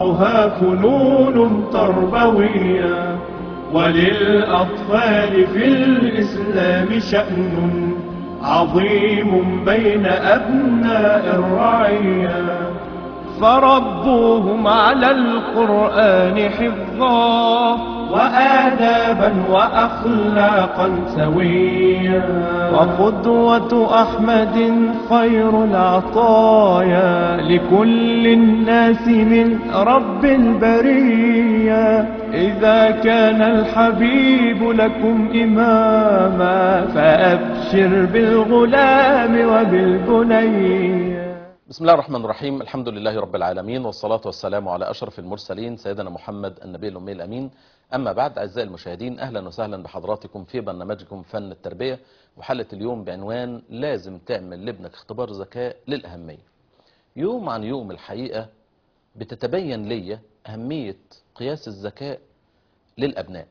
ها فنون تربوية وللأطفال في الإسلام شأن عظيم بين أبناء الرعية فربوهم على القرآن حفظا وآدابا وأخلاقا سويا وقدوة أحمد خير العطايا لكل الناس من رب البرية إذا كان الحبيب لكم إماما فأبشر بالغلام وبالبنية بسم الله الرحمن الرحيم الحمد لله رب العالمين والصلاة والسلام على أشرف المرسلين سيدنا محمد النبي الأمي الأمين أما بعد أعزائي المشاهدين أهلا وسهلا بحضراتكم في برنامجكم فن التربية وحلقة اليوم بعنوان لازم تعمل لابنك اختبار ذكاء للأهمية يوم عن يوم الحقيقة بتتبين لي أهمية قياس الذكاء للأبناء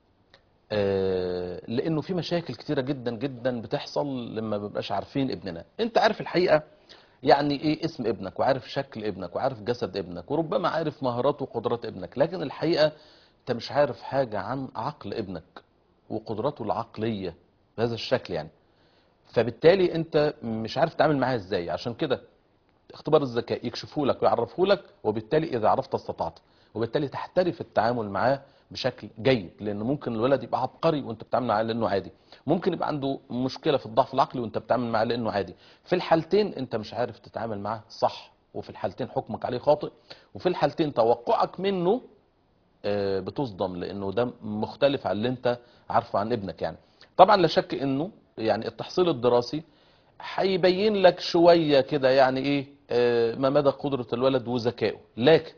آه، لأنه في مشاكل كتيرة جدا جدا بتحصل لما بيبقاش عارفين ابننا أنت عارف الحقيقة يعني ايه اسم ابنك وعارف شكل ابنك وعارف جسد ابنك وربما عارف مهارات وقدرات ابنك لكن الحقيقة انت مش عارف حاجة عن عقل ابنك وقدراته العقلية بهذا الشكل يعني فبالتالي انت مش عارف تتعامل معاه ازاي عشان كده اختبار الذكاء يكشفه لك ويعرفه لك وبالتالي اذا عرفت استطعت وبالتالي تحترف التعامل معاه بشكل جيد لان ممكن الولد يبقى عبقري وانت بتتعامل معاه لانه عادي ممكن يبقى عنده مشكله في الضعف العقلي وانت بتتعامل معاه لانه عادي في الحالتين انت مش عارف تتعامل معاه صح وفي الحالتين حكمك عليه خاطئ وفي الحالتين توقعك منه آه، بتصدم لانه ده مختلف عن اللي انت عارفه عن ابنك يعني طبعا لا شك انه يعني التحصيل الدراسي هيبين لك شويه كده يعني ايه آه، ما مدى قدره الولد وذكائه لكن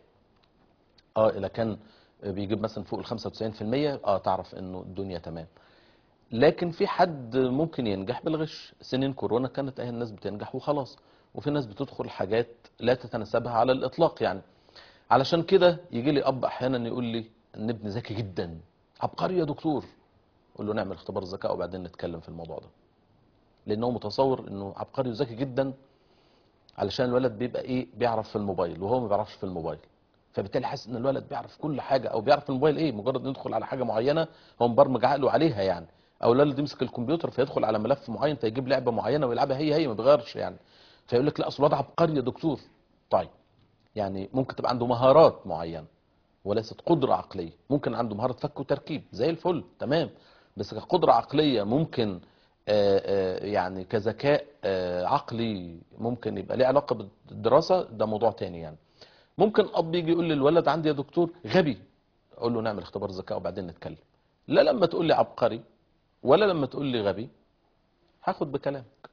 اه اذا كان بيجيب مثلا فوق ال 95% اه تعرف انه الدنيا تمام لكن في حد ممكن ينجح بالغش سنين كورونا كانت اهي الناس بتنجح وخلاص وفي ناس بتدخل حاجات لا تتناسبها على الاطلاق يعني علشان كده يجي لي اب احيانا يقول لي ان ابني ذكي جدا عبقري يا دكتور اقول له نعمل اختبار ذكاء وبعدين نتكلم في الموضوع ده لانه متصور انه عبقري وذكي جدا علشان الولد بيبقى ايه بيعرف في الموبايل وهو ما بيعرفش في الموبايل فبالتالي حاسس ان الولد بيعرف كل حاجه او بيعرف في الموبايل ايه مجرد يدخل على حاجه معينه هو مبرمج عقله عليها يعني او الولد يمسك الكمبيوتر فيدخل على ملف معين فيجيب لعبه معينه ويلعبها هي هي ما بيغيرش يعني فيقول لك لا اصل الواد عبقري يا دكتور طيب يعني ممكن تبقى عنده مهارات معينه وليست قدره عقليه ممكن عنده مهاره فك وتركيب زي الفل تمام بس كقدره عقليه ممكن آه، آه، يعني كذكاء آه، عقلي ممكن يبقى ليه علاقه بالدراسه ده موضوع تاني يعني ممكن اب يجي يقول للولد عندي يا دكتور غبي اقول له نعمل اختبار ذكاء وبعدين نتكلم لا لما تقول لي عبقري ولا لما تقول لي غبي هاخد بكلامك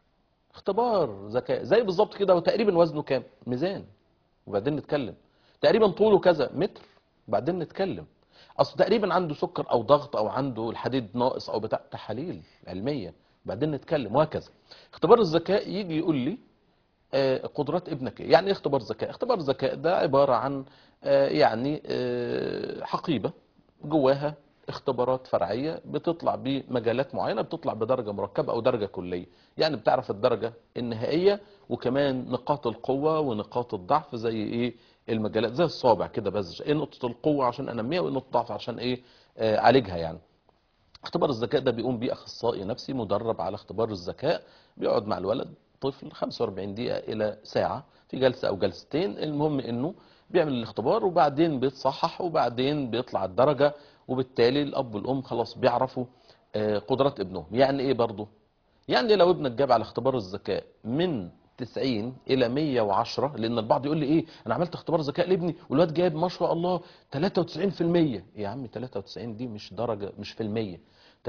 اختبار ذكاء زي بالظبط كده هو تقريبا وزنه كام ميزان وبعدين نتكلم تقريبا طوله كذا متر وبعدين نتكلم اصل تقريبا عنده سكر او ضغط او عنده الحديد ناقص او بتاع تحاليل علميه وبعدين نتكلم وهكذا اختبار الذكاء يجي يقول لي آه، قدرات ابنك ايه يعني ايه اختبار ذكاء اختبار ذكاء ده عبارة عن آه، يعني آه، حقيبة جواها اختبارات فرعية بتطلع بمجالات معينة بتطلع بدرجة مركبة او درجة كلية يعني بتعرف الدرجة النهائية وكمان نقاط القوة ونقاط الضعف زي ايه المجالات زي الصابع كده بس ايه نقطة القوة عشان انميها وايه نقطة الضعف عشان ايه آه، اعالجها يعني اختبار الذكاء ده بيقوم بيه اخصائي نفسي مدرب على اختبار الذكاء بيقعد مع الولد طفل 45 دقيقة إلى ساعة في جلسة أو جلستين المهم إنه بيعمل الاختبار وبعدين بيتصحح وبعدين بيطلع الدرجة وبالتالي الأب والأم خلاص بيعرفوا آه، قدرات ابنهم يعني إيه برضه؟ يعني لو ابنك جاب على اختبار الذكاء من 90 إلى 110 لأن البعض يقول لي إيه أنا عملت اختبار ذكاء لابني والواد جايب ما شاء الله 93% يا عم 93 دي مش درجة مش في المية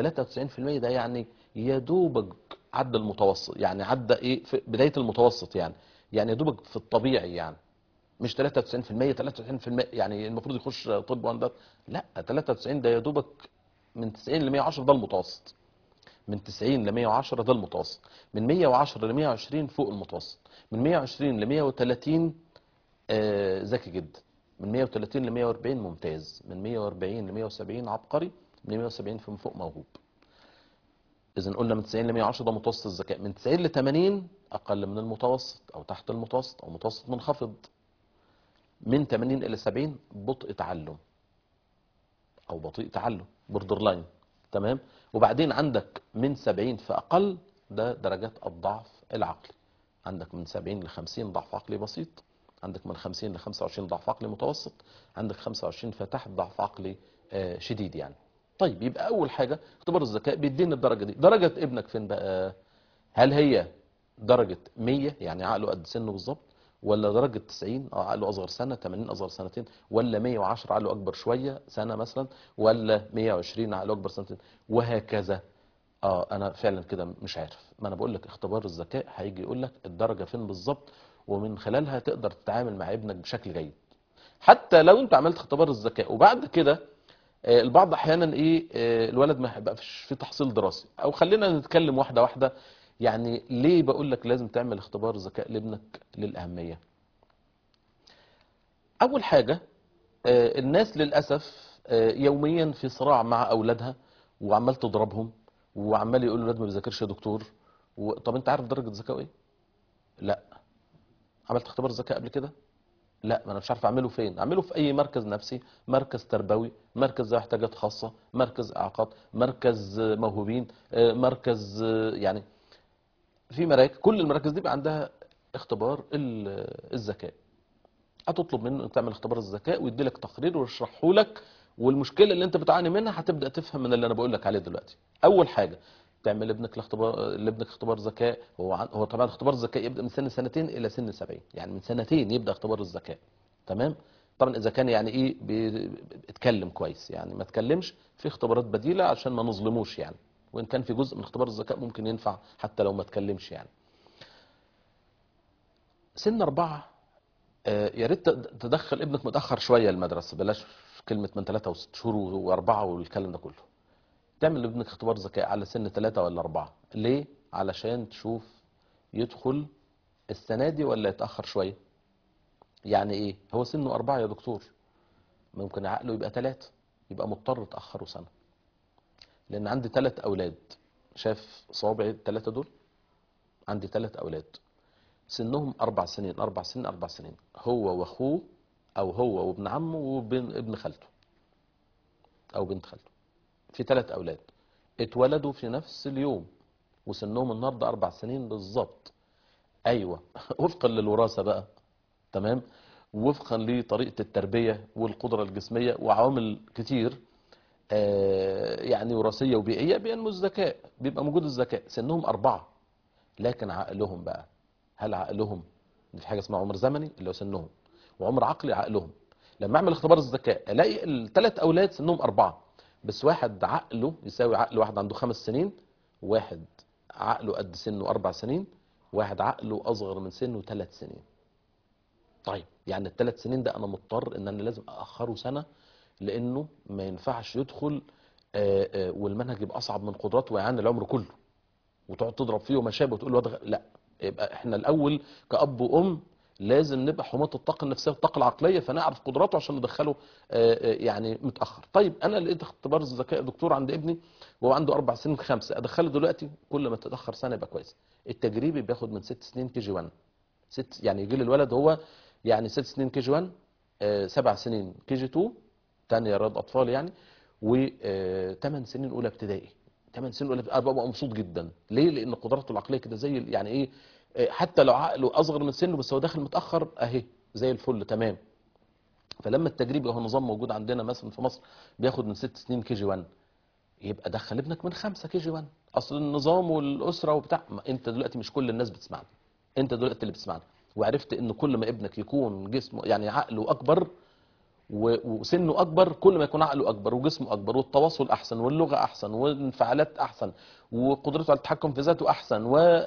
93% ده يعني يا دوبك عدى المتوسط يعني عدى ايه في بدايه المتوسط يعني يعني يا دوبك في الطبيعي يعني مش 93% 93% يعني المفروض يخش طب وهندسه لا 93 ده يا دوبك من 90 ل 110 ده المتوسط من 90 ل 110 ده المتوسط من 110 ل 120 فوق المتوسط من 120 ل 130 آه، ذكي جدا من 130 ل 140 ممتاز من 140 ل 170 عبقري من 170 فيما فوق موهوب اذا قلنا من 90 ل 110 ده متوسط الذكاء من 90 ل 80 اقل من المتوسط او تحت المتوسط او متوسط منخفض من 80 الى 70 بطء تعلم او بطيء تعلم بوردر لاين تمام وبعدين عندك من 70 فاقل ده درجات الضعف العقلي عندك من 70 ل 50 ضعف عقلي بسيط عندك من 50 ل 25 ضعف عقلي متوسط عندك 25 فتحت ضعف عقلي آه، شديد يعني طيب يبقى اول حاجه اختبار الذكاء بيديني الدرجه دي درجه ابنك فين بقى هل هي درجه 100 يعني عقله قد سنه بالظبط ولا درجه 90 اه عقله اصغر سنه 80 اصغر سنتين ولا 110 عقله اكبر شويه سنه مثلا ولا 120 عقله اكبر سنتين وهكذا اه انا فعلا كده مش عارف ما انا بقول لك اختبار الذكاء هيجي يقول لك الدرجه فين بالظبط ومن خلالها تقدر تتعامل مع ابنك بشكل جيد حتى لو انت عملت اختبار الذكاء وبعد كده آه، البعض احيانا ايه آه، الولد ما يبقاش في تحصيل دراسي او خلينا نتكلم واحده واحده يعني ليه بقول لك لازم تعمل اختبار ذكاء لابنك للاهميه اول حاجه آه، الناس للاسف آه، يوميا في صراع مع اولادها وعمال تضربهم وعمال يقول الولاد ما بيذاكرش يا دكتور و... طب انت عارف درجه ذكائه ايه لا عملت اختبار ذكاء قبل كده لا ما انا مش عارف اعمله فين اعمله في اي مركز نفسي مركز تربوي مركز ذوي احتياجات خاصه مركز اعاقات مركز آه، موهوبين آه، مركز آه، يعني في مراكز كل المراكز دي بقى عندها اختبار ال- الذكاء هتطلب منه انك تعمل اختبار الذكاء ويدي لك تقرير ويشرحه لك والمشكله اللي انت بتعاني منها هتبدا تفهم من اللي انا بقول لك عليه دلوقتي اول حاجه تعمل لابنك الاختبار لابنك اختبار ذكاء هو عن... هو طبعا اختبار الذكاء يبدا من سن سنتين الى سن 70 يعني من سنتين يبدا اختبار الذكاء تمام طبعا اذا كان يعني ايه بي- بيتكلم كويس يعني ما تكلمش في اختبارات بديله عشان ما نظلموش يعني وان كان في جزء من اختبار الذكاء ممكن ينفع حتى لو ما تكلمش يعني سن أربعة آه، يا ريت تد- تدخل ابنك متأخر شوية المدرسة بلاش كلمة من ثلاثة وست شهور وأربعة والكلام ده كله تعمل لابنك اختبار ذكاء على سن ثلاثة ولا أربعة ليه؟ علشان تشوف يدخل السنة دي ولا يتأخر شوية يعني إيه؟ هو سنه أربعة يا دكتور ممكن عقله يبقى ثلاثة يبقى مضطر تأخره سنة لأن عندي ثلاث أولاد شاف صوابعي الثلاثة دول عندي ثلاث أولاد سنهم أربع سنين أربع سنين أربع سنين هو وأخوه أو هو وابن عمه وابن ابن خالته أو بنت خالته في ثلاث أولاد اتولدوا في نفس اليوم وسنهم النهارده أربع سنين بالظبط أيوة وفقا للوراثة بقى تمام وفقا لطريقة التربية والقدرة الجسمية وعوامل كتير آه، يعني وراثية وبيئية بينمو الذكاء بيبقى موجود الذكاء سنهم أربعة لكن عقلهم بقى هل عقلهم في حاجه اسمها عمر زمني اللي هو سنهم وعمر عقلي عقلهم لما اعمل اختبار الذكاء الاقي الثلاث اولاد سنهم اربعه بس واحد عقله يساوي عقل واحد عنده خمس سنين واحد عقله قد سنه اربع سنين واحد عقله اصغر من سنه ثلاث سنين طيب يعني الثلاث سنين ده انا مضطر ان انا لازم اخره سنه لانه ما ينفعش يدخل آه، آه، والمنهج يبقى اصعب من قدراته ويعاني العمر كله وتقعد تضرب فيه وما شابه وتقول له واد غ- لا يبقى احنا الاول كاب وام لازم نبقى حماة الطاقة النفسية والطاقة العقلية فنعرف قدراته عشان ندخله آه، آه، يعني متأخر طيب أنا لقيت اختبار الذكاء دكتور عند ابني وهو عنده أربع سنين خمسة أدخله دلوقتي كل ما تتأخر سنة يبقى كويس التجريبي بياخد من ست سنين كي جي 1 ست يعني يجي لي الولد هو يعني ست سنين كي جي 1 آه، سبع سنين كي جي 2 تانية رياض أطفال يعني وثمان سنين أولى ابتدائي ثمان سنين أولى ابتدائي ببقى مبسوط جدا ليه؟ لأن قدراته العقلية كده زي ال- يعني إيه آه، حتى لو عقله أصغر من سنه بس هو داخل متأخر أهي زي الفل تمام فلما التجريب هو نظام موجود عندنا مثلا في مصر بياخد من ست سنين كي جي 1 يبقى دخل ابنك من خمسة كي جي 1 اصل النظام والاسره وبتاع ما انت دلوقتي مش كل الناس بتسمعنا انت دلوقتي اللي بتسمعنا وعرفت ان كل ما ابنك يكون جسمه يعني عقله اكبر و- وسنه اكبر كل ما يكون عقله اكبر وجسمه اكبر والتواصل احسن واللغه احسن والانفعالات احسن وقدرته على التحكم في ذاته احسن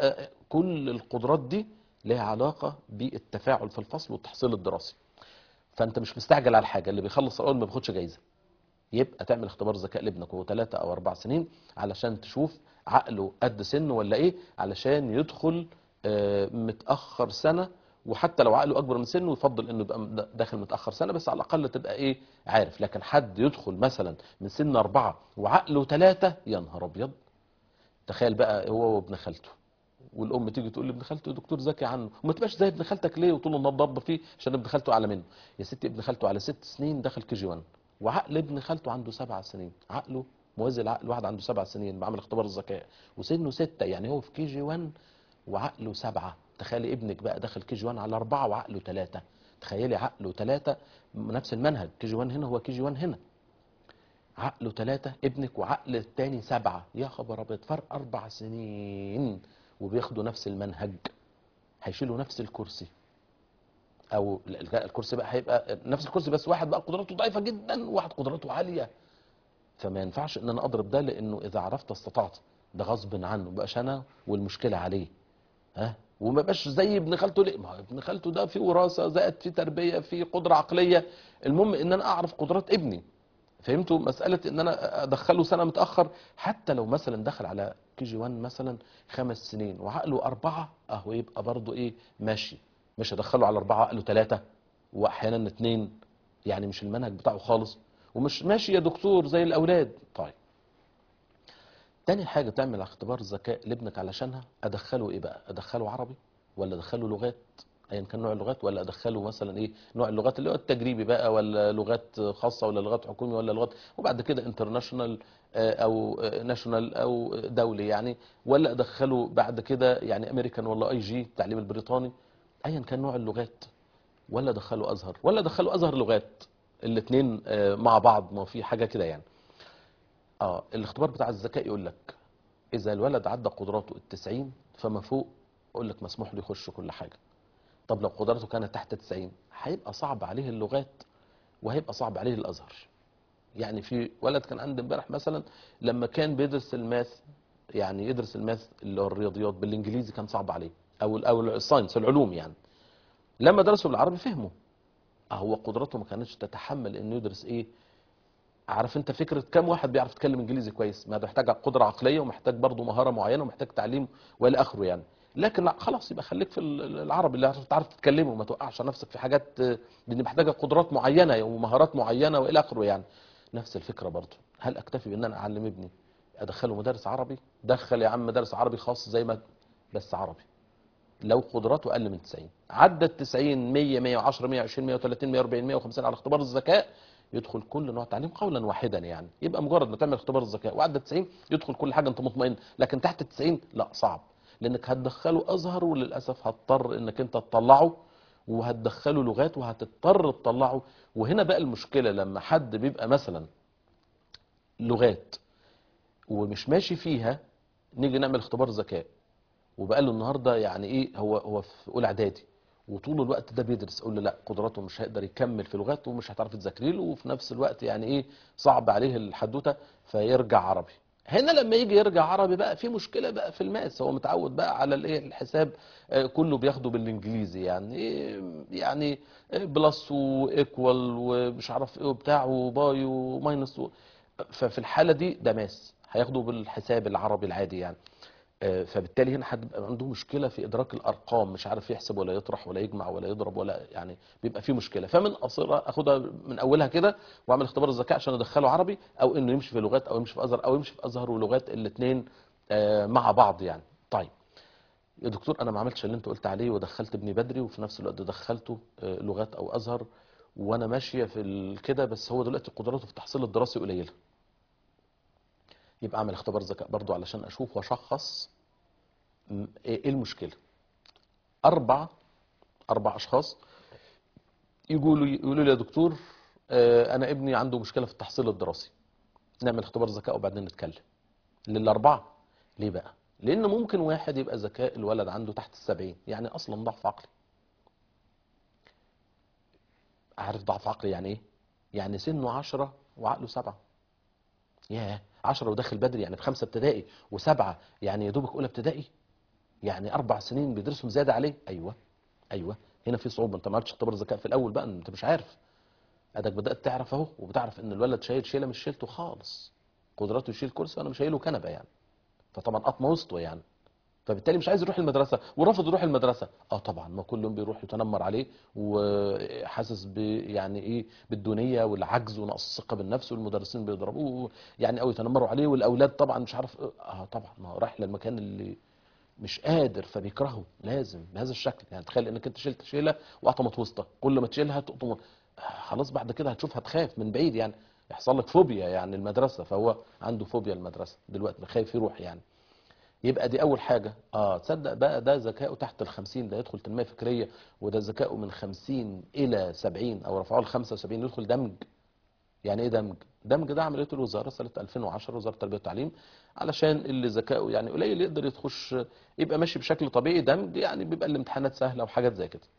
وكل القدرات دي لها علاقه بالتفاعل في الفصل والتحصيل الدراسي فانت مش مستعجل على الحاجه اللي بيخلص الاول ما بياخدش جايزه يبقى تعمل اختبار ذكاء لابنك وهو ثلاثة او اربع سنين علشان تشوف عقله قد سنه ولا ايه علشان يدخل آه، متاخر سنه وحتى لو عقله اكبر من سنه يفضل انه يبقى م- داخل متاخر سنه بس على الاقل تبقى ايه عارف لكن حد يدخل مثلا من سن اربعه وعقله ثلاثه يا نهار ابيض تخيل بقى هو وابن خالته والام تيجي تقول لابن خالته دكتور ذكي عنه وما تبقاش زي ابن خالتك ليه وطول النهار ضرب فيه عشان ابن خالته اعلى منه يا ستي ابن خالته على ست سنين دخل كي جي 1 وعقل ابن خالته عنده سبع سنين عقله موازي العقل واحد عنده سبع سنين بعمل اختبار الذكاء وسنه ستة يعني هو في كي جي 1 وعقله سبعة تخيلي ابنك بقى دخل كي جي 1 على أربعة وعقله ثلاثة تخيلي عقله ثلاثة نفس المنهج كي جي 1 هنا هو كي جي 1 هنا عقله ثلاثة ابنك وعقل التاني سبعة يا خبر أبيض فرق أربع سنين وبياخدوا نفس المنهج هيشيلوا نفس الكرسي أو لا، الكرسي بقى هيبقى نفس الكرسي بس واحد بقى قدراته ضعيفة جدا وواحد قدراته عالية فما ينفعش ان انا اضرب ده لانه اذا عرفت استطعت ده غصب عنه بقاش انا والمشكله عليه ها وما بقاش زي ابن خالته ليه ما هو ابن خالته ده في وراثه زائد في تربيه في قدره عقليه المهم ان انا اعرف قدرات ابني فهمتوا مساله ان انا ادخله سنه متاخر حتى لو مثلا دخل على كي جي 1 مثلا خمس سنين وعقله اربعه اهو يبقى برضه ايه ماشي مش ادخله على اربعه عقله ثلاثه واحيانا اثنين يعني مش المنهج بتاعه خالص ومش ماشي يا دكتور زي الاولاد طيب تاني حاجة تعمل اختبار الذكاء لابنك علشانها ادخله ايه بقى ادخله عربي ولا ادخله لغات ايا كان نوع اللغات ولا ادخله مثلا ايه نوع اللغات اللي هو التجريبي بقى ولا لغات خاصة ولا لغات حكومي ولا لغات وبعد كده انترناشونال او ناشونال او دولي يعني ولا ادخله بعد كده يعني امريكان ولا اي جي التعليم البريطاني ايا كان نوع اللغات ولا ادخله ازهر ولا ادخله ازهر لغات الاثنين مع بعض ما في حاجه كده يعني اه الاختبار بتاع الذكاء يقول لك اذا الولد عدى قدراته التسعين فما فوق يقول لك مسموح له يخش كل حاجه طب لو قدراته كانت تحت 90 هيبقى صعب عليه اللغات وهيبقى صعب عليه الازهر يعني في ولد كان عندي امبارح مثلا لما كان بيدرس الماث يعني يدرس الماث اللي هو الرياضيات بالانجليزي كان صعب عليه او او الساينس العلوم يعني لما درسه بالعربي فهمه هو قدراته ما كانتش تتحمل انه يدرس ايه عارف انت فكره كم واحد بيعرف يتكلم انجليزي كويس ما ده محتاج قدره عقليه ومحتاج برضه مهاره معينه ومحتاج تعليم والى اخره يعني لكن لا خلاص يبقى خليك في العربي اللي تعرف تتكلمه وما توقعش نفسك في حاجات لان محتاجه قدرات معينه ومهارات معينه والى اخره يعني نفس الفكره برضه هل اكتفي بان انا اعلم ابني ادخله مدرس عربي دخل يا عم مدرس عربي خاص زي ما بس عربي لو قدراته اقل من 90 عدى ال 90 100 110 120 130 140 150 على اختبار الذكاء يدخل كل نوع تعليم قولا واحدا يعني يبقى مجرد ما تعمل اختبار الذكاء وعدى 90 يدخل كل حاجه انت مطمئن لكن تحت ال 90 لا صعب لانك هتدخله ازهر وللاسف هتضطر انك انت تطلعه وهتدخله لغات وهتضطر تطلعه وهنا بقى المشكله لما حد بيبقى مثلا لغات ومش ماشي فيها نيجي نعمل اختبار ذكاء وبقى له النهارده يعني ايه هو هو في اولى اعدادي وطول الوقت ده بيدرس اقول له لا قدراته مش هيقدر يكمل في لغات ومش هتعرف تذاكري له وفي نفس الوقت يعني ايه صعب عليه الحدوته فيرجع عربي هنا لما يجي يرجع عربي بقى في مشكله بقى في الماس هو متعود بقى على الايه الحساب آه، كله بياخده بالانجليزي يعني إيه يعني بلس وايكوال ومش عارف ايه وبتاع وباي وماينس و... ففي الحاله دي ده ماس هياخده بالحساب العربي العادي يعني آه، فبالتالي هنا هتبقى عنده مشكله في ادراك الارقام مش عارف يحسب ولا يطرح ولا يجمع ولا يضرب ولا يعني بيبقى في مشكله فمن قصيرها اخدها من اولها كده واعمل اختبار الذكاء عشان ادخله عربي او انه يمشي في لغات او يمشي في ازهر او يمشي في ازهر ولغات الاثنين مع بعض يعني طيب يا دكتور انا ما عملتش اللي انت قلت عليه ودخلت ابني بدري وفي نفس الوقت دخلته آه، لغات او ازهر وانا ماشيه في ال- كده بس هو دلوقتي قدراته في التحصيل الدراسي قليله يبقى اعمل اختبار ذكاء برضو علشان اشوف واشخص م- ايه المشكله اربع اربع اشخاص يقولوا يقولوا لي يا دكتور آه، انا ابني عنده مشكله في التحصيل الدراسي نعمل اختبار ذكاء وبعدين نتكلم للاربعه ليه بقى لان ممكن واحد يبقى ذكاء الولد عنده تحت السبعين يعني اصلا ضعف عقلي عارف ضعف عقلي يعني ايه يعني سنه عشرة وعقله سبعة ياه عشرة وداخل بدري يعني في خمسة ابتدائي وسبعة يعني يا دوبك اولى ابتدائي يعني اربع سنين بيدرسهم زيادة عليه ايوه ايوه هنا في صعوبة انت ما عرفتش اختبار الذكاء في الاول بقى انت مش عارف ادك بدأت تعرف اهو وبتعرف ان الولد شايل شيلة مش شيلته خالص قدراته يشيل كرسي وانا مش شايله كنبة يعني فطبعا قطمه وسطه يعني فبالتالي مش عايز يروح المدرسه ورافض يروح المدرسه اه طبعا ما كل يوم بيروح يتنمر عليه وحاسس ب يعني ايه بالدونيه والعجز ونقص الثقه بالنفس والمدرسين بيضربوه يعني او يتنمروا عليه والاولاد طبعا مش عارف اه طبعا ما هو رايح للمكان اللي مش قادر فبيكرهه لازم بهذا الشكل يعني تخيل انك انت شلت شيله وقطمت وسطك كل ما تشيلها تقطم آه، خلاص بعد كده هتشوفها تخاف من بعيد يعني يحصل لك فوبيا يعني المدرسه فهو عنده فوبيا المدرسه دلوقتي خايف يروح يعني يبقى دي اول حاجه اه تصدق بقى ده ذكائه تحت ال 50 ده يدخل تنميه فكريه وده ذكائه من 50 الى 70 او رفعوه ل 75 يدخل دمج يعني ايه دمج دمج ده عمليه الوزاره سنه 2010 وزاره التربيه والتعليم علشان اللي ذكائه يعني قليل يقدر يخش يبقى ماشي بشكل طبيعي دمج يعني بيبقى الامتحانات سهله وحاجات زي كده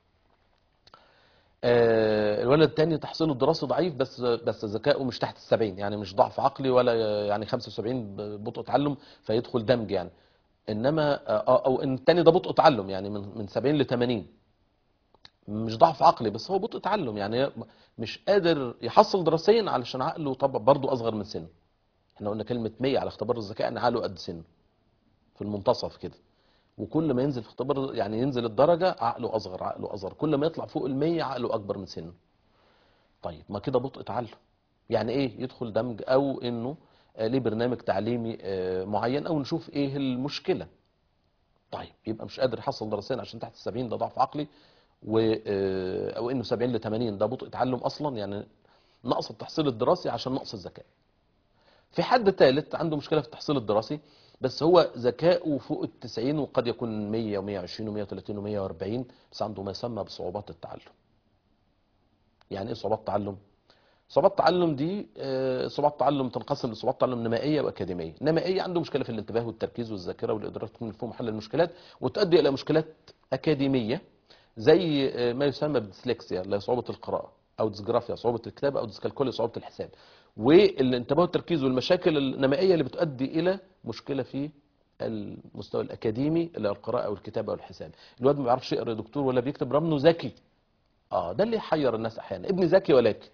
آه، الولد التاني تحصيله الدراسي ضعيف بس بس ذكائه مش تحت السبعين يعني مش ضعف عقلي ولا يعني 75 بطء تعلم فيدخل دمج يعني انما آه، او ان التاني ده بطء تعلم يعني من من 70 ل 80 مش ضعف عقلي بس هو بطء تعلم يعني مش قادر يحصل دراسيا علشان عقله طبعا برضه اصغر من سنه احنا قلنا كلمه 100 على اختبار الذكاء ان عقله قد سنه في المنتصف كده وكل ما ينزل في اختبار يعني ينزل الدرجة عقله أصغر عقله أصغر كل ما يطلع فوق المية عقله أكبر من سنه طيب ما كده بطء تعلم يعني إيه يدخل دمج أو إنه آه، ليه برنامج تعليمي آه، معين أو نشوف إيه المشكلة طيب يبقى مش قادر يحصل دراسيا عشان تحت السبعين ده ضعف عقلي و آه، أو إنه 70 ل 80 ده بطء تعلم أصلا يعني نقص التحصيل الدراسي عشان نقص الذكاء في حد ثالث عنده مشكلة في التحصيل الدراسي بس هو ذكاؤه فوق التسعين وقد يكون 100 و120 و130 و140 بس عنده ما يسمى بصعوبات التعلم يعني ايه صعوبات تعلم صعوبات تعلم دي آه، صعوبات تعلم تنقسم لصعوبات تعلم نمائيه واكاديميه نمائيه عنده مشكله في الانتباه والتركيز والذاكره والادراك من فهم حل المشكلات وتؤدي الى مشكلات اكاديميه زي آه، ما يسمى بالديسلكسيا اللي هي صعوبه القراءه او ديسجرافيا صعوبه الكتابه او ديسكالكوليا صعوبه الحساب والانتباه والتركيز والمشاكل النمائيه اللي بتؤدي الى مشكله في المستوى الاكاديمي اللي هو القراءه والكتابه والحساب الواد ما بيعرفش يقرا يا دكتور ولا بيكتب رغم انه ذكي اه ده اللي يحير الناس احيانا ابني ذكي ولكن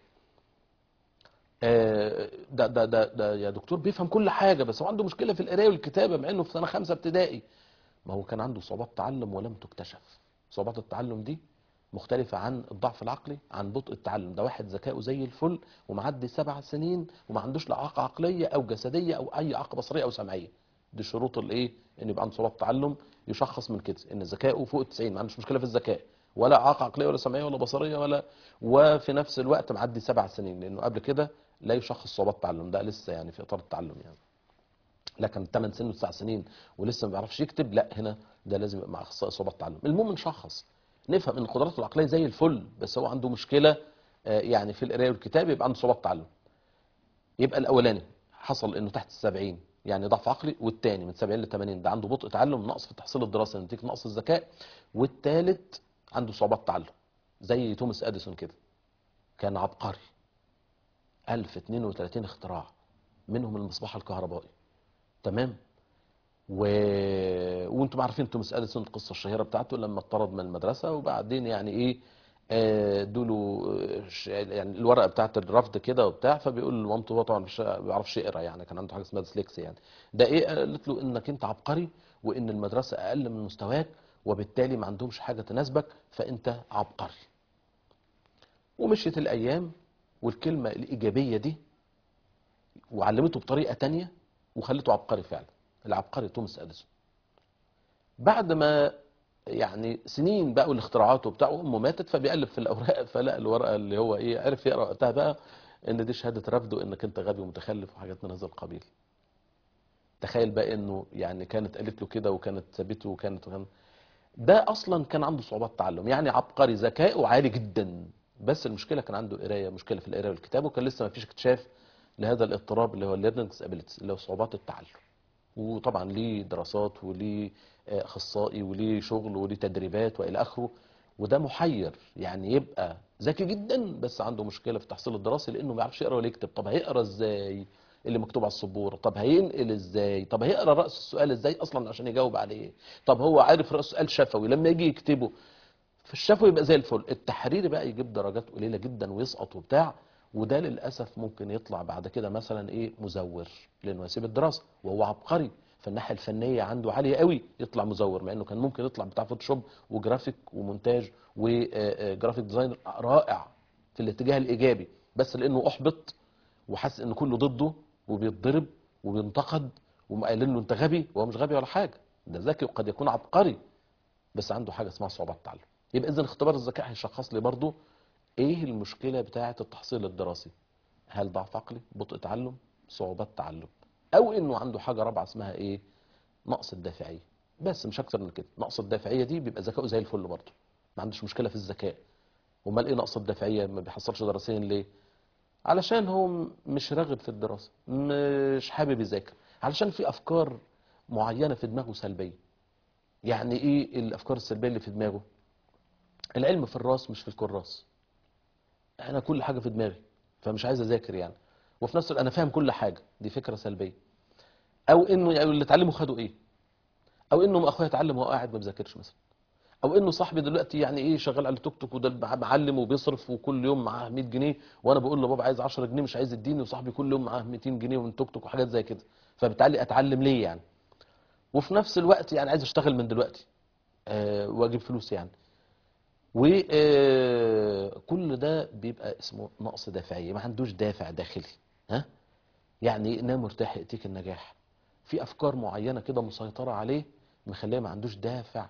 آه، ده ده ده ده يا دكتور بيفهم كل حاجه بس هو عنده مشكله في القرايه والكتابه مع انه في سنه خمسه ابتدائي ما هو كان عنده صعوبات تعلم ولم تكتشف صعوبات التعلم دي مختلفة عن الضعف العقلي عن بطء التعلم ده واحد ذكائه زي الفل ومعدي سبع سنين وما عندوش لا إعاقة عقلية أو جسدية أو أي إعاقة بصرية أو سمعية دي شروط الإيه إن يبقى عنده صعوبات تعلم يشخص من كده إن ذكائه فوق ال 90 ما عندوش مشكلة في الذكاء ولا إعاقة عقلية ولا سمعية ولا بصرية ولا وفي نفس الوقت معدي سبع سنين لأنه قبل كده لا يشخص صعوبات تعلم ده لسه يعني في إطار التعلم يعني لكن 8 سنين و9 سنين ولسه ما بيعرفش يكتب لا هنا ده لازم يبقى مع اخصائي صعوبات تعلم المهم نشخص نفهم ان قدراته العقليه زي الفل بس هو عنده مشكله آه، يعني في القرايه والكتاب يبقى عنده صعوبات تعلم يبقى الاولاني حصل انه تحت السبعين يعني ضعف عقلي والتاني من 70 ل 80 ده عنده بطء تعلم نقص في التحصيل الدراسي نتيجه نقص الذكاء والتالت عنده صعوبات تعلم زي توماس اديسون كده كان عبقري 1032 اختراع منهم المصباح الكهربائي تمام و... وانتم عارفين توماس اديسون القصه الشهيره بتاعته لما اتطرد من المدرسه وبعدين يعني ايه آه، ادوله آه، ش- يعني الورقه بتاعت الرفض كده وبتاع فبيقول لمامته هو طبعا مش ما بيعرفش يقرا يعني كان عنده حاجه اسمها ديسلكسيا يعني ده ايه قالت له انك انت عبقري وان المدرسه اقل من مستواك وبالتالي ما عندهمش حاجه تناسبك فانت عبقري ومشيت الايام والكلمه الايجابيه دي وعلمته بطريقه تانية وخلته عبقري فعلا العبقري توماس اديسون بعد ما يعني سنين بقوا الاختراعات وبتاع امه ماتت فبيقلب في الاوراق فلقى الورقه اللي هو ايه عرف يقرا وقتها بقى ان دي شهاده رفض وانك انت غبي ومتخلف وحاجات من هذا القبيل تخيل بقى انه يعني كانت قالت له كده وكانت سابته وكانت وكان ده اصلا كان عنده صعوبات تعلم يعني عبقري ذكائه عالي جدا بس المشكله كان عنده قرايه مشكله في القرايه والكتابه وكان لسه ما فيش اكتشاف لهذا الاضطراب اللي هو الليرنينج disabilities اللي هو صعوبات التعلم وطبعا ليه دراسات وليه آه، اخصائي وليه شغل وليه تدريبات والى اخره وده محير يعني يبقى ذكي جدا بس عنده مشكله في التحصيل الدراسي لانه ما بيعرفش يقرا ولا يكتب طب هيقرا ازاي اللي مكتوب على السبوره طب هينقل ازاي طب هيقرا راس السؤال ازاي اصلا عشان يجاوب عليه طب هو عارف راس السؤال شفوي لما يجي يكتبه في الشفوي يبقى زي الفل التحريري بقى يجيب درجات قليله جدا ويسقط وبتاع وده للاسف ممكن يطلع بعد كده مثلا ايه مزور لانه يسيب الدراسه وهو عبقري فالناحيه الفنيه عنده عاليه قوي يطلع مزور مع انه كان ممكن يطلع بتاع فوتوشوب وجرافيك ومونتاج وجرافيك ديزاينر رائع في الاتجاه الايجابي بس لانه احبط وحس ان كله ضده وبيتضرب وبينتقد وقايلين له انت غبي وهو مش غبي ولا حاجه ده ذكي وقد يكون عبقري بس عنده حاجه اسمها صعوبات تعلم يبقى اذا اختبار الذكاء هيشخص لي برضو ايه المشكله بتاعه التحصيل الدراسي هل ضعف عقلي بطء تعلم صعوبات تعلم او انه عنده حاجه رابعه اسمها ايه نقص الدافعيه بس مش اكتر من كده نقص الدافعيه دي بيبقى ذكائه زي الفل برضه ما عندوش مشكله في الذكاء امال ايه نقص الدافعيه ما بيحصلش دراسيا ليه علشان هو م- مش راغب في الدراسه مش حابب يذاكر علشان في افكار معينه في دماغه سلبيه يعني ايه الافكار السلبيه اللي في دماغه العلم في الراس مش في الكراس انا كل حاجه في دماغي فمش عايز اذاكر يعني وفي نفس الوقت انا فاهم كل حاجه دي فكره سلبيه او انه يعني اللي اتعلموا خدوا ايه او انه اخويا اتعلم وهو قاعد ما بيذاكرش مثلا او انه صاحبي دلوقتي يعني ايه شغال على توك توك وده معلم وبيصرف وكل يوم معاه 100 جنيه وانا بقول له بابا عايز 10 جنيه مش عايز يديني وصاحبي كل يوم معاه 200 جنيه من توك توك وحاجات زي كده فبالتالي اتعلم ليه يعني وفي نفس الوقت يعني عايز اشتغل من دلوقتي أه واجيب فلوس يعني وكل ده بيبقى اسمه نقص دافعية ما عندوش دافع داخلي ها يعني نام مرتاح يأتيك النجاح في أفكار معينة كده مسيطرة عليه مخليه ما عندوش دافع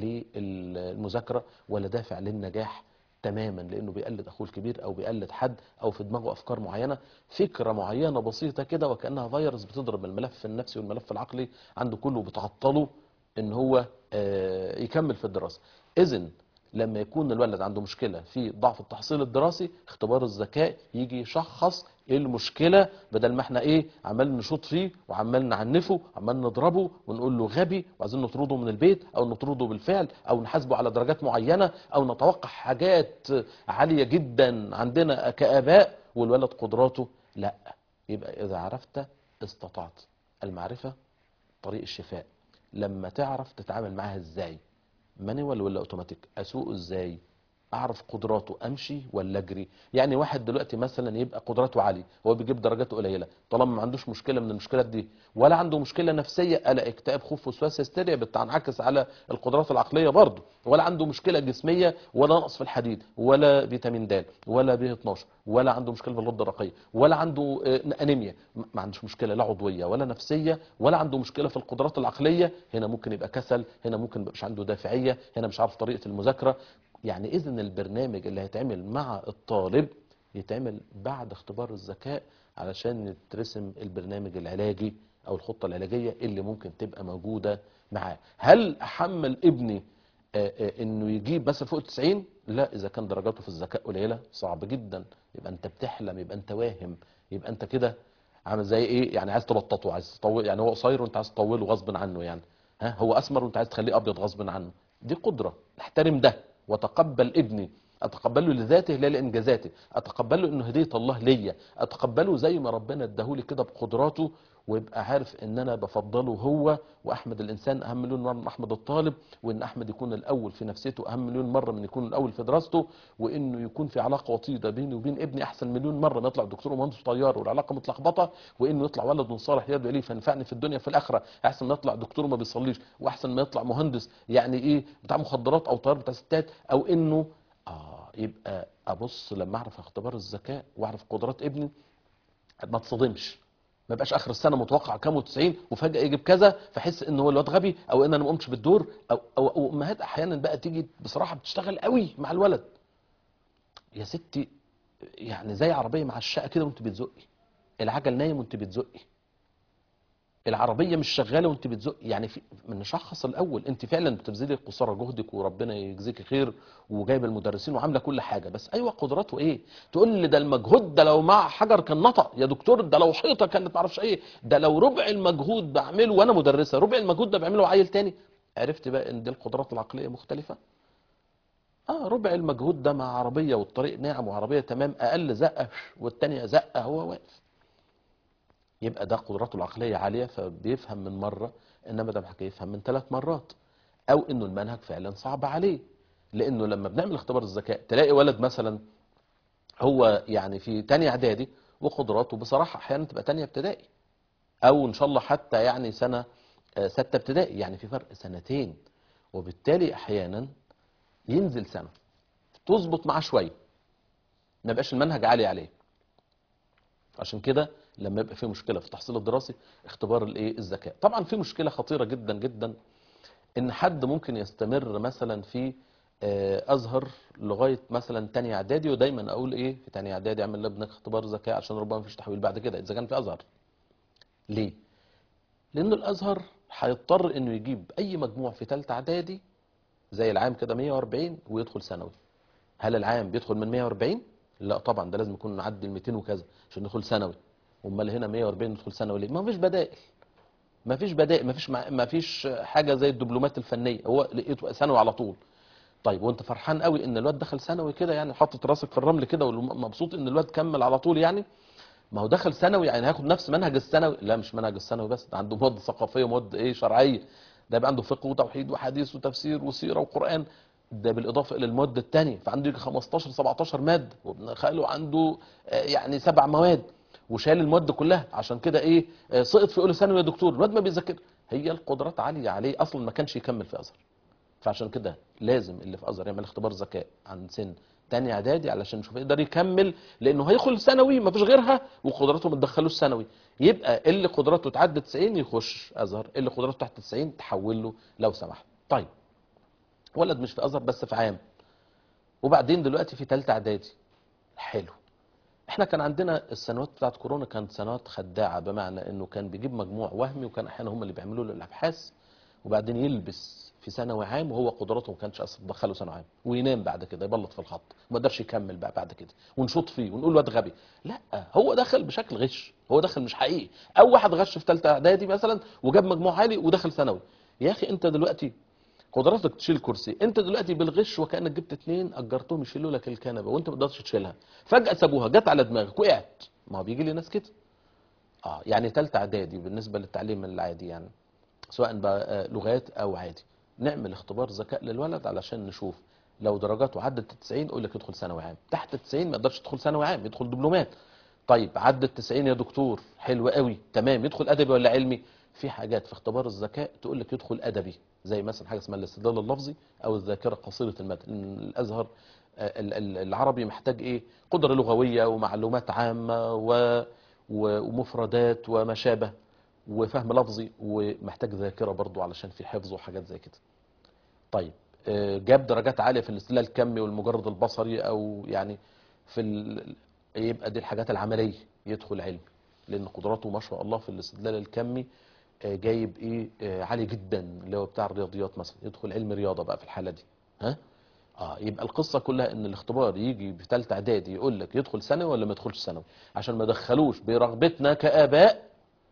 للمذاكرة ولا دافع للنجاح تماما لانه بيقلد اخوه الكبير او بيقلد حد او في دماغه افكار معينه فكره معينه بسيطه كده وكانها فيروس بتضرب الملف النفسي والملف العقلي عنده كله بتعطله ان هو آه، يكمل في الدراسه اذا لما يكون الولد عنده مشكله في ضعف التحصيل الدراسي اختبار الذكاء يجي يشخص ايه المشكله بدل ما احنا ايه عمال نشوط فيه وعمال نعنفه عمال نضربه ونقول له غبي وعايزين نطرده من البيت او نطرده بالفعل او نحاسبه على درجات معينه او نتوقع حاجات عاليه جدا عندنا كاباء والولد قدراته لا يبقى اذا عرفت استطعت المعرفه طريق الشفاء لما تعرف تتعامل معاها ازاي مانيوال ولا اوتوماتيك اسوقه ازاي اعرف قدراته امشي ولا اجري يعني واحد دلوقتي مثلا يبقى قدراته عاليه هو بيجيب درجاته قليله طالما ما عندوش مشكله من المشكلات دي ولا عنده مشكله نفسيه قلق اكتئاب خوف وسواس هستيريا بتنعكس على القدرات العقليه برضه ولا عنده مشكله جسميه ولا نقص في الحديد ولا فيتامين د ولا ب 12 ولا عنده مشكله في الغده الرقيه ولا عنده آه، انيميا م- ما عندوش مشكله لا عضويه ولا نفسيه ولا عنده مشكله في القدرات العقليه هنا ممكن يبقى كسل هنا ممكن مش عنده دافعيه هنا مش عارف طريقه المذاكره يعني اذا البرنامج اللي هيتعمل مع الطالب يتعمل بعد اختبار الذكاء علشان يترسم البرنامج العلاجي او الخطه العلاجيه اللي ممكن تبقى موجوده معاه هل احمل ابني آه، آه، انه يجيب مثلا فوق 90 لا اذا كان درجاته في الذكاء قليله صعب جدا يبقى انت بتحلم يبقى انت واهم يبقى انت كده عامل زي ايه يعني عايز تبططه عايز تطول يعني هو قصير وانت عايز تطوله غصب عنه يعني ها هو اسمر وانت عايز تخليه ابيض غصب عنه دي قدره احترم ده وتقبل ابني اتقبله لذاته لا لانجازاته اتقبله انه هديه الله ليا اتقبله زي ما ربنا اداهولي كده بقدراته ويبقى عارف ان انا بفضله هو واحمد الانسان اهم مليون مره من احمد الطالب وان احمد يكون الاول في نفسيته اهم مليون مره من يكون الاول في دراسته وانه يكون في علاقه وطيده بيني وبين ابني احسن مليون مره ما يطلع دكتور ومهندس طيار والعلاقه متلخبطه وانه يطلع ولد من صالح يده لي فينفعني في الدنيا في الاخره احسن ما يطلع دكتور وما بيصليش واحسن ما يطلع مهندس يعني ايه بتاع مخدرات او طيار بتاع ستات او انه اه يبقى ابص لما اعرف اختبار الذكاء واعرف قدرات ابني ما تصدمش ما يبقاش اخر السنه متوقع كام 90 وفجاه يجيب كذا فاحس ان هو الواد غبي او ان انا ما قمتش بالدور او او أو امهات احيانا بقى تيجي بصراحه بتشتغل قوي مع الولد يا ستي يعني زي عربيه مع الشقه كده وانت بتزقي العجل نايم وانت بتزقي العربيه مش شغاله وانت بتزق يعني في من نشخص الاول انت فعلا بتبذلي قصارى جهدك وربنا يجزيك خير وجايب المدرسين وعامله كل حاجه بس ايوه قدراته ايه تقول لي ده المجهود ده لو مع حجر كان نطق يا دكتور ده لو حيطه كانت معرفش ايه ده لو ربع المجهود بعمله وانا مدرسه ربع المجهود ده بعمله عيل تاني عرفت بقى ان دي القدرات العقليه مختلفه اه ربع المجهود ده مع عربيه والطريق ناعم وعربيه تمام اقل زقه والتانيه زقه هو واقف يبقى ده قدراته العقليه عاليه فبيفهم من مره انما ده محتاج يفهم من ثلاث مرات او انه المنهج فعلا صعب عليه لانه لما بنعمل اختبار الذكاء تلاقي ولد مثلا هو يعني في تانية اعدادي وقدراته بصراحه احيانا تبقى تانية ابتدائي او ان شاء الله حتى يعني سنه آه، سته ابتدائي يعني في فرق سنتين وبالتالي احيانا ينزل سنه تظبط معاه شويه ما يبقاش المنهج عالي عليه عشان كده لما يبقى في مشكله في التحصيل الدراسي اختبار الايه الذكاء طبعا في مشكله خطيره جدا جدا ان حد ممكن يستمر مثلا في آه، ازهر لغايه مثلا تانية اعدادي ودايما اقول ايه في تانية اعدادي اعمل لابنك اختبار ذكاء عشان ربما مفيش تحويل بعد كده اذا كان في ازهر ليه لانه الازهر هيضطر انه يجيب اي مجموع في ثالثه اعدادي زي العام كده 140 ويدخل ثانوي هل العام بيدخل من 140 لا طبعا ده لازم يكون نعدي ال 200 وكذا عشان ندخل ثانوي امال هنا 140 ندخل ثانوي ليه ما فيش بدائل ما فيش بدائل ما فيش ما فيش حاجه زي الدبلومات الفنيه هو لقيته ثانوي على طول طيب وانت فرحان قوي ان الواد دخل ثانوي كده يعني حاطط راسك في الرمل كده ومبسوط ان الواد كمل على طول يعني ما هو دخل ثانوي يعني هياخد نفس منهج الثانوي لا مش منهج الثانوي بس ده عنده مواد ثقافيه ومواد ايه شرعيه ده يبقى عنده فقه وتوحيد وحديث وتفسير وسيره وقران ده بالاضافه الى المواد الثانيه فعنده يجي 15 17 ماده وابن خاله عنده آه، يعني سبع مواد وشال المواد كلها عشان كده ايه آه، سقط في اولى ثانوي يا دكتور الواد ما بيذاكر هي القدرات عاليه عليه اصلا ما كانش يكمل في ازهر فعشان كده لازم اللي في ازهر يعمل اختبار ذكاء عن سن تاني اعدادي علشان نشوف يقدر يكمل لانه هيدخل ثانوي ما فيش غيرها وقدراته ما تدخلوش ثانوي يبقى اللي قدراته تعدى 90 يخش ازهر اللي قدراته تحت 90 تحول له لو سمحت طيب ولد مش في ازهر بس في عام وبعدين دلوقتي في ثالثه اعدادي حلو احنا كان عندنا السنوات بتاعت كورونا كانت سنوات خداعه بمعنى انه كان بيجيب مجموع وهمي وكان احيانا هم اللي بيعملوا له الابحاث وبعدين يلبس في ثانوي عام وهو قدراته ما كانتش اصلا تدخله ثانوي عام وينام بعد كده يبلط في الخط وما يقدرش يكمل بقى بعد كده ونشوط فيه ونقول واد غبي لا هو دخل بشكل غش هو دخل مش حقيقي او واحد غش في ثالثه اعدادي مثلا وجاب مجموع عالي ودخل ثانوي يا اخي انت دلوقتي قدرتك تشيل كرسي انت دلوقتي بالغش وكانك جبت اتنين اجرتهم يشيلوا لك الكنبه وانت ما تقدرش تشيلها فجاه سابوها جت على دماغك وقعت ما هو بيجي لي ناس كده اه يعني ثالثه اعدادي بالنسبه للتعليم العادي يعني سواء بقى آه، لغات او عادي نعمل اختبار ذكاء للولد علشان نشوف لو درجاته عدت 90 يقول لك يدخل ثانوي عام تحت 90 ما يقدرش يدخل ثانوي عام يدخل دبلومات طيب عدت 90 يا دكتور حلو قوي تمام يدخل ادبي ولا علمي في حاجات في اختبار الذكاء تقول لك يدخل ادبي زي مثلا حاجه اسمها الاستدلال اللفظي او الذاكره قصيره المدى لأن الازهر آه، ال- ال- العربي محتاج ايه قدره لغويه ومعلومات عامه و و- ومفردات وما شابه وفهم لفظي ومحتاج ذاكره برضو علشان في حفظ وحاجات زي كده طيب آه، جاب درجات عاليه في الاستدلال الكمي والمجرد البصري او يعني في ال... يبقى دي الحاجات العمليه يدخل علمي لان قدراته ما شاء الله في الاستدلال الكمي آه، جايب ايه آه، عالي جدا اللي هو بتاع الرياضيات مثلا يدخل علم رياضه بقى في الحاله دي ها اه يبقى القصه كلها ان الاختبار يجي في ثالثه اعدادي يقول لك يدخل ثانوي ولا ما يدخلش ثانوي عشان ما دخلوش برغبتنا كاباء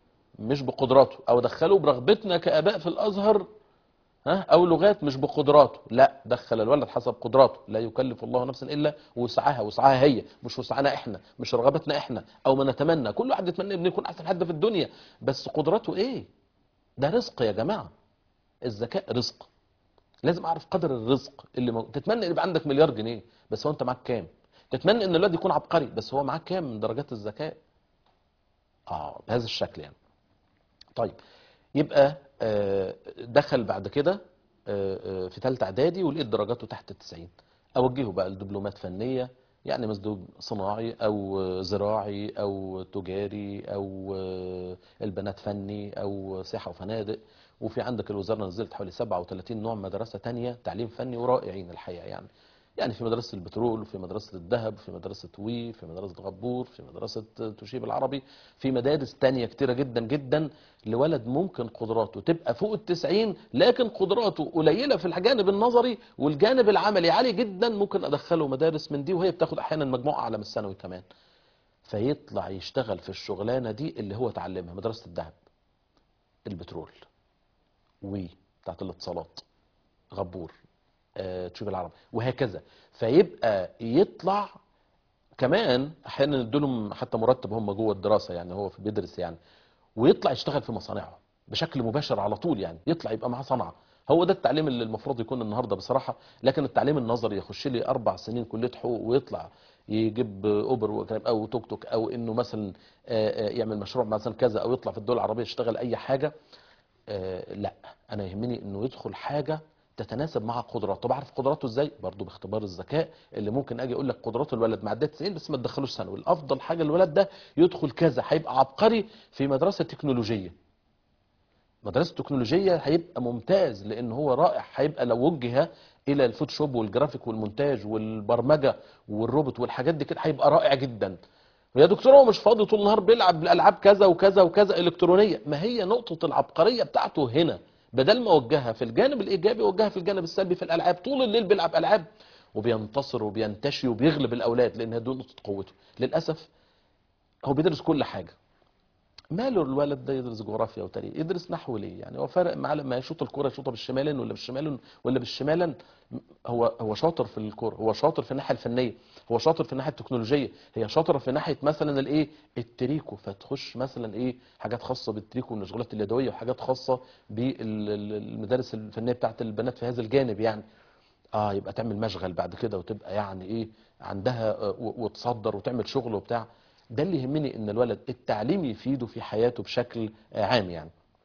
مش بقدراته او دخلوا برغبتنا كاباء في الازهر ها او لغات مش بقدراته لا دخل الولد حسب قدراته لا يكلف الله نفسا الا وسعها وسعها هي مش وسعنا احنا مش رغبتنا احنا او ما نتمنى كل واحد يتمنى انه يكون احسن حد في الدنيا بس قدراته ايه ده رزق يا جماعه الذكاء رزق لازم اعرف قدر الرزق اللي مو... تتمنى يبقى عندك مليار جنيه بس هو انت معاك كام تتمنى ان الولد يكون عبقري بس هو معاك كام من درجات الذكاء اه بهذا الشكل يعني طيب يبقى آه، دخل بعد كده آه، آه، في ثالثه اعدادي ولقيت درجاته تحت ال 90 اوجهه بقى لدبلومات فنيه يعني مسدود صناعي او آه، زراعي او تجاري او آه، البنات فني او سياحه وفنادق وفي عندك الوزاره نزلت حوالي 37 نوع مدرسه تانية تعليم فني ورائعين الحقيقه يعني يعني في مدرسة البترول وفي مدرسة الذهب في مدرسة وي في مدرسة غبور في مدرسة توشيب العربي في مدارس تانية كتيرة جدا جدا لولد ممكن قدراته تبقى فوق التسعين لكن قدراته قليلة في الجانب النظري والجانب العملي عالي جدا ممكن أدخله مدارس من دي وهي بتاخد أحيانا مجموعة أعلى من الثانوي كمان فيطلع يشتغل في الشغلانة دي اللي هو اتعلمها مدرسة الذهب البترول وي بتاعت الاتصالات غبور آه، تشوف العرب وهكذا فيبقى يطلع كمان احيانا يدولهم حتى مرتب هم جوه الدراسه يعني هو في بيدرس يعني ويطلع يشتغل في مصانعهم بشكل مباشر على طول يعني يطلع يبقى معاه صنعه هو ده التعليم اللي المفروض يكون النهارده بصراحه لكن التعليم النظري يخش لي اربع سنين كليه حقوق ويطلع يجيب اوبر وكلام او توك توك او انه مثلا آه، آه، يعمل مشروع مثلا كذا او يطلع في الدول العربيه يشتغل اي حاجه آه، لا انا يهمني انه يدخل حاجه تتناسب مع قدراته طب اعرف قدراته ازاي برضه باختبار الذكاء اللي ممكن اجي اقول لك قدرات الولد معديه 90 بس ما تدخلوش ثانوي الافضل حاجه الولد ده يدخل كذا هيبقى عبقري في مدرسه تكنولوجيه مدرسة التكنولوجية هيبقى ممتاز لان هو رائع هيبقى لو وجه الى الفوتوشوب والجرافيك والمونتاج والبرمجة والروبوت والحاجات دي كده هيبقى رائع جدا يا دكتور هو مش فاضي طول النهار بيلعب بالالعاب كذا وكذا وكذا الكترونيه ما هي نقطه العبقريه بتاعته هنا بدل ما وجهها في الجانب الايجابي وجهها في الجانب السلبي في الالعاب طول الليل بيلعب العاب وبينتصر وبينتشي وبيغلب الاولاد لان دي نقطه قوته للاسف هو بيدرس كل حاجه ماله الولد ده يدرس جغرافيا وتاريخ يدرس نحو ليه يعني هو فارق معاه لما يشوط الكوره يشوطها بالشمال ولا بالشمال ولا بالشمالا هو هو شاطر في الكوره هو شاطر في الناحيه الفنيه هو شاطر في الناحيه التكنولوجيه هي شاطره في ناحيه مثلا الايه التريكو فتخش مثلا ايه حاجات خاصه بالتريكو والمشغولات اليدويه وحاجات خاصه بالمدارس الفنيه بتاعت البنات في هذا الجانب يعني اه يبقى تعمل مشغل بعد كده وتبقى يعني ايه عندها آه، و- وتصدر وتعمل شغل وبتاع ده اللي يهمني ان الولد التعليم يفيده في حياته بشكل آه، عام يعني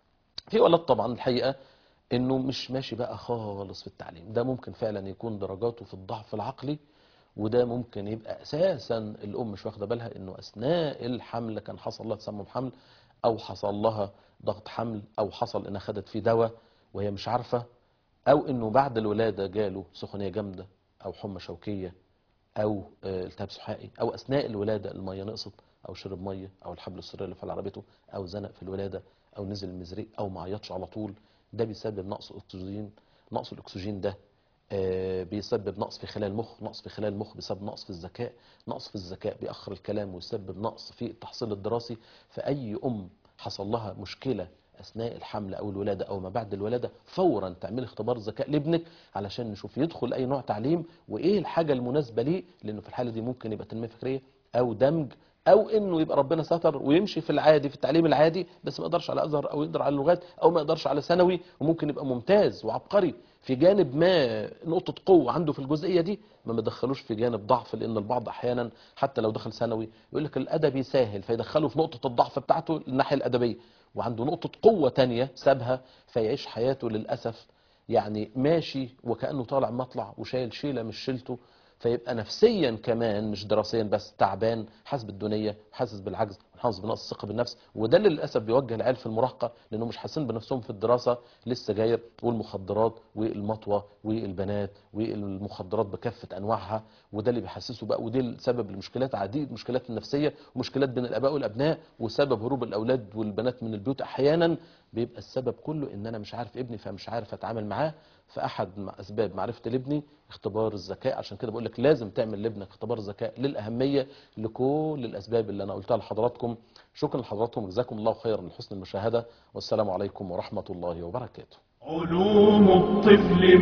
في ولد طبعا الحقيقه انه مش ماشي بقى خالص في التعليم ده ممكن فعلا يكون درجاته في الضعف العقلي وده ممكن يبقى اساسا الام مش واخده بالها انه اثناء الحمل كان حصل لها تسمم حمل او حصل لها ضغط حمل او حصل انها خدت فيه دواء وهي مش عارفه او انه بعد الولاده جاله سخونيه جامده او حمى شوكيه او آه، التهاب سحائي او اثناء الولاده الميه نقصت او شرب ميه او الحبل السري اللي في عربيته او زنق في الولاده او نزل المزريق او ما عيطش على طول ده بيسبب نقص اكسجين نقص الاكسجين ده آه، بيسبب نقص في خلايا المخ نقص في خلايا المخ بيسبب نقص في الذكاء نقص في الذكاء بيأخر الكلام ويسبب نقص في التحصيل الدراسي فأي أم حصل لها مشكلة أثناء الحمل أو الولادة أو ما بعد الولادة فورا تعمل اختبار ذكاء لابنك علشان نشوف يدخل أي نوع تعليم وإيه الحاجة المناسبة ليه لأنه في الحالة دي ممكن يبقى تنمية فكرية أو دمج او انه يبقى ربنا ستر ويمشي في العادي في التعليم العادي بس ما يقدرش على ازهر او يقدر على اللغات او ما يقدرش على ثانوي وممكن يبقى ممتاز وعبقري في جانب ما نقطة قوة عنده في الجزئية دي ما مدخلوش في جانب ضعف لان البعض احيانا حتى لو دخل ثانوي يقول لك الادبي سهل فيدخله في نقطة الضعف بتاعته الناحية الادبية وعنده نقطة قوة تانية سابها فيعيش حياته للأسف يعني ماشي وكأنه طالع مطلع وشايل شيلة مش شيلته فيبقى نفسيا كمان مش دراسيا بس تعبان حاسس بالدنيا حاسس بالعجز حاسس بنقص الثقه بالنفس وده اللي للاسف بيوجه العيال في المراهقه لانهم مش حاسين بنفسهم في الدراسه للسجاير والمخدرات والمطوه والبنات والمخدرات بكافه انواعها وده اللي بيحسسه بقى وده السبب لمشكلات عديد مشكلات النفسيه ومشكلات بين الاباء والابناء وسبب هروب الاولاد والبنات من البيوت احيانا بيبقى السبب كله ان انا مش عارف ابني فمش عارف اتعامل معاه فاحد مع اسباب معرفه لابني اختبار الذكاء عشان كده بقول لك لازم تعمل لابنك اختبار ذكاء للاهميه لكل الاسباب اللي انا قلتها لحضراتكم شكرا لحضراتكم وجزاكم الله خيرا لحسن المشاهده والسلام عليكم ورحمه الله وبركاته علوم الطفل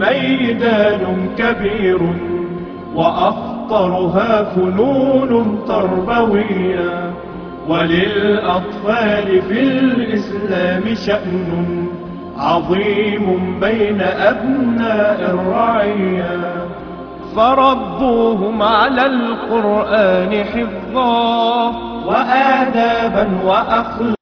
ميدان كبير وأخطرها فنون تربوية وللأطفال في الإسلام شأن عظيم بين أبناء الرعية فربوهم على القرآن حفظا وآدابا وأخلاقا